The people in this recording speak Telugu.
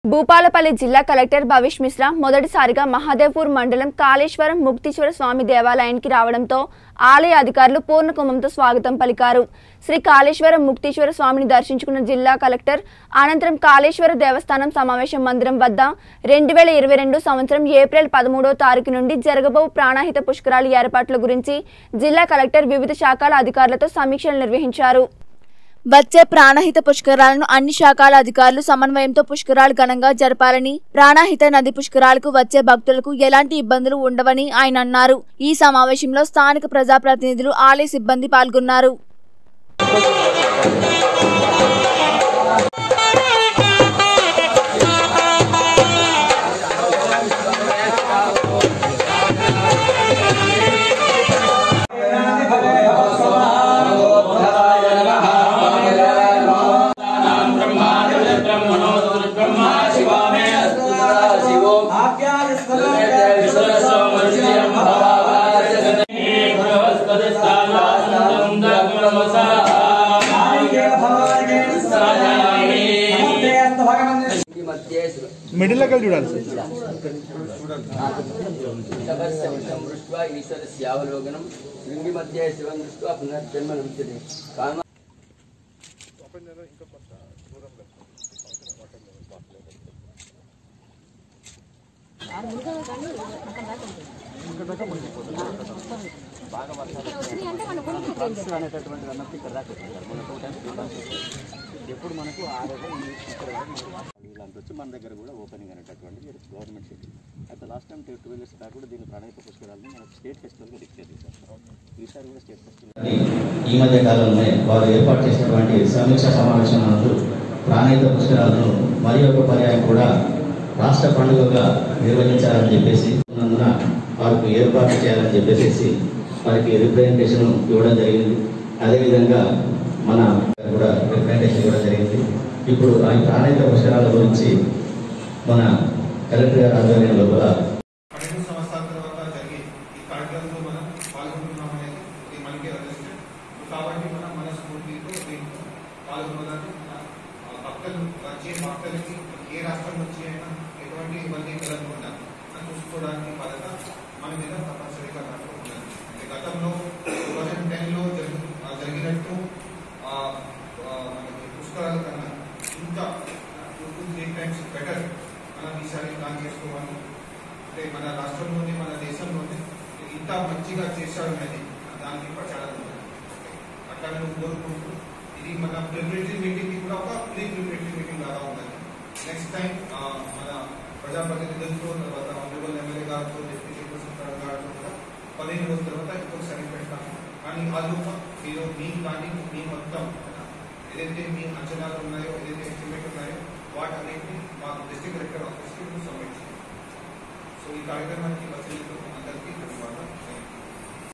భూపాలపల్లి జిల్లా కలెక్టర్ భవిష్ మిశ్రా మొదటిసారిగా మహాదేవ్పూర్ మండలం కాళేశ్వరం ముక్తీశ్వర స్వామి దేవాలయానికి రావడంతో ఆలయ అధికారులు పూర్ణకుంభంతో స్వాగతం పలికారు శ్రీ కాళేశ్వరం ముక్తీశ్వర స్వామిని దర్శించుకున్న జిల్లా కలెక్టర్ అనంతరం కాళేశ్వర దేవస్థానం సమావేశ మందిరం వద్ద రెండు వేల ఇరవై రెండు సంవత్సరం ఏప్రిల్ పదమూడో తారీఖు నుండి జరగబో ప్రాణహిత పుష్కరాల ఏర్పాట్ల గురించి జిల్లా కలెక్టర్ వివిధ శాఖల అధికారులతో సమీక్షలు నిర్వహించారు వచ్చే ప్రాణహిత పుష్కరాలను అన్ని శాఖల అధికారులు సమన్వయంతో పుష్కరాలు ఘనంగా జరపాలని ప్రాణహిత నది పుష్కరాలకు వచ్చే భక్తులకు ఎలాంటి ఇబ్బందులు ఉండవని ఆయన అన్నారు ఈ సమావేశంలో స్థానిక ప్రజాప్రతినిధులు ఆలయ సిబ్బంది పాల్గొన్నారు మిడిల్ లో చూడాలి సార్ శివం దృష్ట్వా ఈశ్వరస్యావలోకనం శృంగి మధ్య శివం దృష్ట్వా పునర్జన్మ నృత్యతే కామ ఎప్పుడు మనకు ఆరోగ్యం ఇక్కడ వీళ్ళంతా వచ్చి మన దగ్గర కూడా ఓపెనింగ్ అనేటటువంటిది గవర్నమెంట్ షెడ్యూల్ అయితే last time two years back కూడా దీని ప్రణాళిక పుష్కరాలని మనకు స్టేట్ ఫెస్టివల్గా డిక్లేర్ చేశారు ఈసారి కూడా స్టేట్ ఫెస్టివల్ ఈ మధ్య కాలంలో వారు ఏర్పాటు చేసినటువంటి సమీక్ష సమావేశం నందు ప్రాణహిత పుష్కరాలను మరి ఒక పర్యాయం కూడా రాష్ట్ర పండుగగా నిర్వహించాలని చెప్పేసి ఉన్నందున వారికి ఏర్పాటు చేయాలని చెప్పేసి వారికి రిప్రజెంటేషన్ ఇవ్వడం జరిగింది అదేవిధంగా మన కూడా రిప్రజెంటేషన్ ఇవ్వడం జరిగింది ఇప్పుడు ఆ ప్రాణహిత పుష్కరాల గురించి మన కలెక్టర్ గారి ఆధ్వర్యం లోపల పన్నెండు సంవత్సరాల తర్వాత జరిగే ఈ కార్యక్రమంలో మనం పాల్గొంటున్నాం అనేది ఇది మనకి అదృష్టం కాబట్టి మనం మన స్ఫూర్తితో దీంట్లో పాల్గొనడానికి మన ఆ, భక్తులు వచ్చే భక్తులకి ఏ రాష్ట్రం నుంచి అయినా ఎటువంటి ఇబ్బంది కలగకుండా మనం చూసుకోవడానికి బాధ్యత మన మీద తప్పనిసరిగా నాకు ఉన్నది అంటే గతంలో టూ థౌజండ్ టెన్లో జరిగినట్టు ఆ, ఆ, మనకి పుష్కరాల కన్నా ఇంకా two to three times better మనం ఈసారి ప్లాన్ చేసుకోవాలి అంటే మన రాష్ట్రంలోనే మన దేశంలోనే ఇంత మంచిగా చేశాడు అనేది దానికి ప్రచారం ఉంది. అట్లా నేను కోరుకుంటూ ఇది మన ప్రిపరేటరీ మీటింగ్ కి కూడా ఒక ప్రీ ప్రిపరేటరీ మీటింగ్ లాగా ఉన్నది నెక్స్ట్ టైం మన ప్రజాప్రతినిధులతో తర్వాత ఆనరబుల్ ఎమ్మెల్యే గారితో డిప్యూటీ చైర్పర్సన్ గారితో కూడా పదిహేను రోజుల తర్వాత ఇంకొకసారి పెడతాము కానీ ఆలోప మీరు మీ కానీ మీ మొత్తం ఏదైతే మీ అంచనాలు ఉన్నాయో ఏదైతే ఎస్టిమేట్ ఉన్నాయో వాటన్నిటిని మా డిస్ట్రిక్ట్ కలెక్టర్ ఆఫీస్కి సబ్మిట్ చేయండి సో ఈ కార్యక్రమానికి వచ్చినందుకు